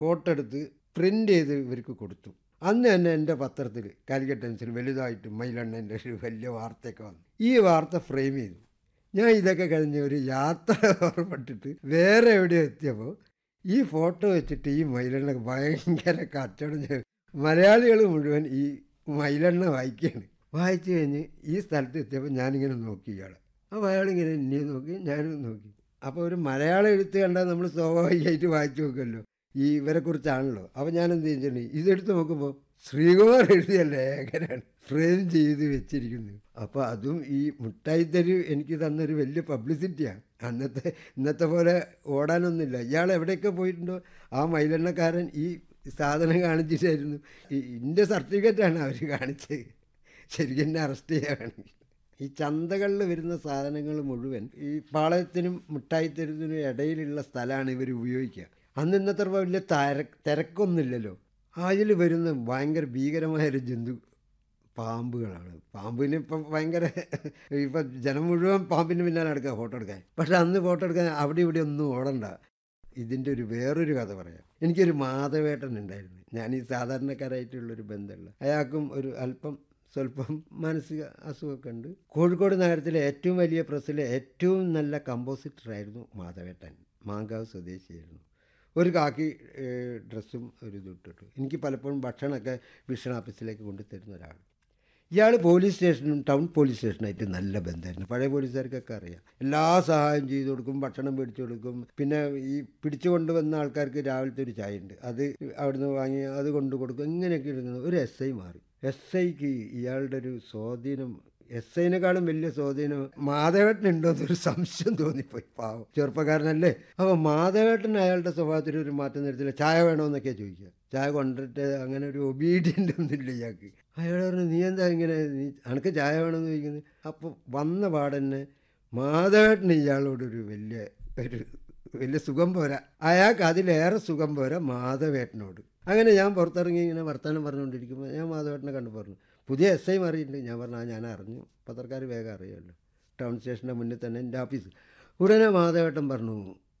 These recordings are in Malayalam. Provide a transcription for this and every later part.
ഫോട്ടോ എടുത്ത് പ്രിൻ്റ് ചെയ്ത് ഇവർക്ക് കൊടുത്തു അന്ന് തന്നെ എൻ്റെ പത്രത്തിൽ കാലിക്കറ്റ് ടൈംസിൽ വലുതായിട്ട് മയിലെണ്ണൻ്റെ ഒരു വലിയ വാർത്തയൊക്കെ വന്നു ഈ വാർത്ത ഫ്രെയിം ചെയ്തു ഞാൻ ഇതൊക്കെ കഴിഞ്ഞ് ഒരു യാത്ര ഓർമ്മപ്പെട്ടിട്ട് വേറെ എവിടെയോ എത്തിയപ്പോൾ ഈ ഫോട്ടോ വെച്ചിട്ട് ഈ മയിലെണ്ണ ഭയങ്കര കച്ചവടം ചെയ്തു മലയാളികൾ മുഴുവൻ ഈ മയിലെണ്ണ വായിക്കുകയാണ് വായിച്ചു കഴിഞ്ഞ് ഈ സ്ഥലത്ത് എത്തിയപ്പോൾ ഞാനിങ്ങനെ നോക്കി ഇയാളെ അപ്പോൾ അയാളിങ്ങനെ എന്നെ നോക്കി ഞാനും നോക്കി അപ്പോൾ ഒരു മലയാളം എഴുത്ത് കണ്ടാൽ നമ്മൾ സ്വാഭാവികമായിട്ട് വായിച്ചു നോക്കുമല്ലോ ഈ ഇവരെ കുറിച്ചാണല്ലോ അപ്പോൾ ഞാൻ എന്ത് ചെയ്യുന്നു ഇതെടുത്ത് നോക്കുമ്പോൾ ശ്രീകുമാർ എഴുതിയ ലേഖനാണ് ഫ്രെയിം ചെയ്ത് വെച്ചിരിക്കുന്നത് അപ്പോൾ അതും ഈ മുട്ടായിത്തരി എനിക്ക് തന്നൊരു വലിയ പബ്ലിസിറ്റിയാണ് അന്നത്തെ ഇന്നത്തെ പോലെ ഓടാനൊന്നുമില്ല ഇയാൾ എവിടെയൊക്കെ പോയിട്ടുണ്ടോ ആ മൈലെണ്ണക്കാരൻ ഈ സാധനം കാണിച്ചിട്ടായിരുന്നു ഈ എൻ്റെ സർട്ടിഫിക്കറ്റാണ് അവർ കാണിച്ചത് ശരിക്കും എന്നെ അറസ്റ്റ് ചെയ്യുകയാണെങ്കിൽ ഈ ചന്തകളിൽ വരുന്ന സാധനങ്ങൾ മുഴുവൻ ഈ പാളയത്തിനും മിഠായിത്തരുത്തിനും ഇടയിലുള്ള സ്ഥലമാണ് ഇവർ ഉപയോഗിക്കുക അന്ന് ഇന്നത്തെ വലിയ തര തിരക്കൊന്നുമില്ലല്ലോ അതിൽ വരുന്ന ഭയങ്കര ഭീകരമായൊരു ജന്തു പാമ്പുകളാണ് പാമ്പിന് ഇപ്പം ഭയങ്കര ഇപ്പം ജനം മുഴുവൻ പാമ്പിന് പിന്നാലെ നടക്കുക ഫോട്ടോ എടുക്കാൻ പക്ഷെ അന്ന് ഫോട്ടോ എടുക്കാൻ അവിടെ ഇവിടെ ഒന്നും ഓടണ്ട ഇതിൻ്റെ ഒരു വേറൊരു കഥ പറയാം എനിക്കൊരു മാധവേട്ടൻ ഉണ്ടായിരുന്നു ഞാൻ ഈ സാധാരണക്കാരായിട്ടുള്ളൊരു ബന്ധമുള്ള അയാൾക്കും ഒരു അല്പം സ്വല്പം മാനസിക അസുഖമൊക്കെ ഉണ്ട് കോഴിക്കോട് നഗരത്തിലെ ഏറ്റവും വലിയ പ്രസ്സിലെ ഏറ്റവും നല്ല കമ്പോസിറ്ററായിരുന്നു മാധവേട്ടൻ മാങ്കാവ് സ്വദേശിയായിരുന്നു ഒരു കാക്കി ഏഹ്, ഡ്രസ്സും ഒരു ഇത് ഇട്ടിട്ട് എനിക്ക് പലപ്പോഴും ഭക്ഷണമൊക്കെ വിഷൻ ഓഫീസിലേക്ക് കൊണ്ടു തരുന്ന ഒരാൾ ഇയാൾ പോലീസ് സ്റ്റേഷനും ടൗൺ പോലീസ് സ്റ്റേഷനായിട്ട് നല്ല ബന്ധമായിരുന്നു പഴയ പോലീസുകാർക്കൊക്കെ അറിയാം എല്ലാ സഹായം ചെയ്തു കൊടുക്കും ഭക്ഷണം മേടിച്ചു കൊടുക്കും പിന്നെ ഈ പിടിച്ചു കൊണ്ടുവന്ന ആൾക്കാർക്ക് രാവിലത്തെ ഒരു ചായ ഉണ്ട് അത് അവിടുന്ന് വാങ്ങി അത് കൊണ്ടു കൊടുക്കും ഇങ്ങനെയൊക്കെ ഇരുന്നത് ഒരു എസ് ഐ മാറി എസ് ഐക്ക് ഇയാളുടെ ഒരു സ്വാധീനം എസ് ഐനെക്കാളും വലിയ സ്വാധീനം മാധവേട്ടനുണ്ടോ എന്നൊരു സംശയം തോന്നിപ്പോയി പാവം ചെറുപ്പക്കാരനല്ലേ അപ്പോൾ മാധവേട്ടൻ അയാളുടെ സ്വഭാവത്തിൽ ഒരു മാറ്റം വരുത്തില്ല ചായ വേണമെന്നൊക്കെ ചോദിക്കുക ചായ കൊണ്ടിട്ട് അങ്ങനെ ഒരു ഒബീഡിയൻ്റ് ഒന്നുമില്ല ഇയാൾക്ക് അയാൾ പറഞ്ഞു നീ എന്താ ഇങ്ങനെ നീ അനക്ക് ചായ വേണമെന്ന് ചോദിക്കുന്നത് അപ്പോൾ വന്ന പാടന്നെ മാധവേട്ടന് ഇയാളോടൊരു വലിയ ഒരു വലിയ സുഖം പോരാ അയാൾക്ക് അതിലേറെ സുഖം പോരാ മാധവേട്ടനോട് അങ്ങനെ ഞാൻ പുറത്തിറങ്ങി ഇങ്ങനെ വർത്തമാനം പറഞ്ഞുകൊണ്ടിരിക്കുമ്പോൾ ഞാൻ മാധവേട്ടനെ കണ്ടു പറഞ്ഞു പുതിയ എസ് ഐ മാറിയിട്ടുണ്ട് ഞാൻ പറഞ്ഞു ആ ഞാൻ അറിഞ്ഞു പത്രക്കാർ വേഗം അറിയാമല്ലോ ടൗൺ സ്റ്റേഷൻ്റെ മുന്നിൽ തന്നെ എൻ്റെ ഓഫീസ് ഉടനെ മാധവേട്ടൻ പറഞ്ഞു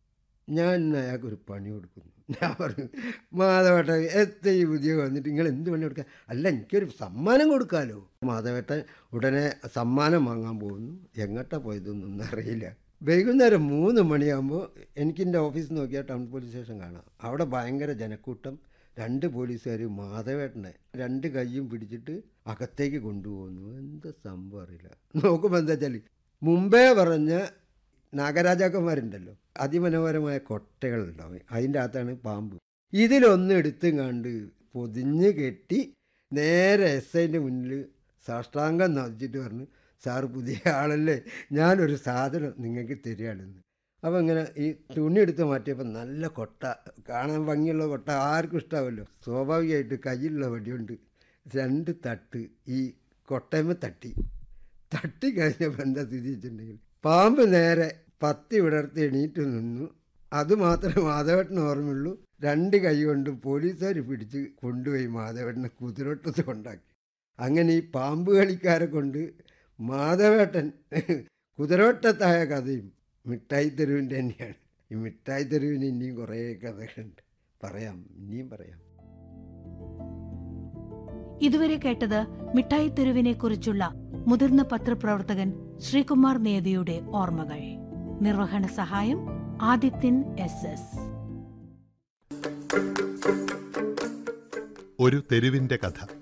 ഞാൻ ഇന്ന് അയാൾക്കൊരു പണി കൊടുക്കുന്നു ഞാൻ പറഞ്ഞു മാധവേട്ടൻ എത്ര ഈ പുതിയ വന്നിട്ട് നിങ്ങൾ എന്ത് പണി കൊടുക്കാൻ അല്ല എനിക്കൊരു സമ്മാനം കൊടുക്കാമല്ലോ മാധവേട്ടൻ ഉടനെ സമ്മാനം വാങ്ങാൻ പോകുന്നു എങ്ങോട്ടാ പോയതൊന്നും അറിയില്ല വൈകുന്നേരം മൂന്ന് മണിയാകുമ്പോൾ എനിക്ക് എൻ്റെ ഓഫീസ് നോക്കിയാൽ ടൗൺ പോലീസ് സ്റ്റേഷൻ കാണാം അവിടെ ഭയങ്കര ജനക്കൂട്ടം രണ്ട് പോലീസുകാർ മാധവേട്ടനെ രണ്ട് കൈയും പിടിച്ചിട്ട് അകത്തേക്ക് കൊണ്ടുപോകുന്നു എന്താ സംഭവം അറിയില്ല നോക്കുമ്പോൾ എന്താ വെച്ചാൽ മുമ്പേ പറഞ്ഞ നാഗരാജാക്കന്മാരുണ്ടല്ലോ അതിമനോഹരമായ കൊട്ടകളുണ്ടാവും അതിൻ്റെ അകത്താണ് പാമ്പ് ഇതിലൊന്ന് എടുത്തും കണ്ട് പൊതിഞ്ഞ് കെട്ടി നേരെ എസ് ഐൻ്റെ മുന്നിൽ സാഷ്ടാംഗം നദിച്ചിട്ട് പറഞ്ഞു സാറ് പുതിയ ആളല്ലേ ഞാനൊരു സാധനം നിങ്ങൾക്ക് തരികയാണെന്ന് അപ്പോൾ ഇങ്ങനെ ഈ തുണി എടുത്ത് മാറ്റിയപ്പോൾ നല്ല കൊട്ട കാണാൻ ഭംഗിയുള്ള കൊട്ട ആർക്കും ഇഷ്ടാവുമല്ലോ സ്വാഭാവികമായിട്ട് കയ്യിലുള്ള വടിയുണ്ട് രണ്ട് തട്ട് ഈ കൊട്ടയമ്മ തട്ടി തട്ടി കഴിഞ്ഞപ്പോൾ എന്താ സ്ഥിതി വെച്ചിട്ടുണ്ടെങ്കിൽ പാമ്പ് നേരെ പത്തി വിടർത്തി എണീറ്റ് നിന്നു അതുമാത്രമേ മാധവേട്ടന് ഓർമ്മയുള്ളൂ രണ്ട് കൈ കൊണ്ടും പോലീസുകാർ പിടിച്ച് കൊണ്ടുപോയി മാധവേട്ടനെ കുതിരൊട്ടത്ത് കൊണ്ടാക്കി അങ്ങനെ ഈ പാമ്പ് കളിക്കാരെ കൊണ്ട് മാധവേട്ടൻ കുതിരോട്ടത്തായ കഥയും മിഠായി തെരുവിൻ്റെ തന്നെയാണ് ഈ മിഠായി തെരുവിന് ഇനിയും കുറേ കഥകളുണ്ട് പറയാം ഇനിയും പറയാം ഇതുവരെ കേട്ടത് മിഠായി തെരുവിനെ കുറിച്ചുള്ള മുതിർന്ന പത്രപ്രവർത്തകൻ ശ്രീകുമാർ നേതിയുടെ ഓർമ്മകൾ നിർവഹണ സഹായം ആദിത്യൻ എസ് എസ് ഒരു തെരുവിന്റെ കഥ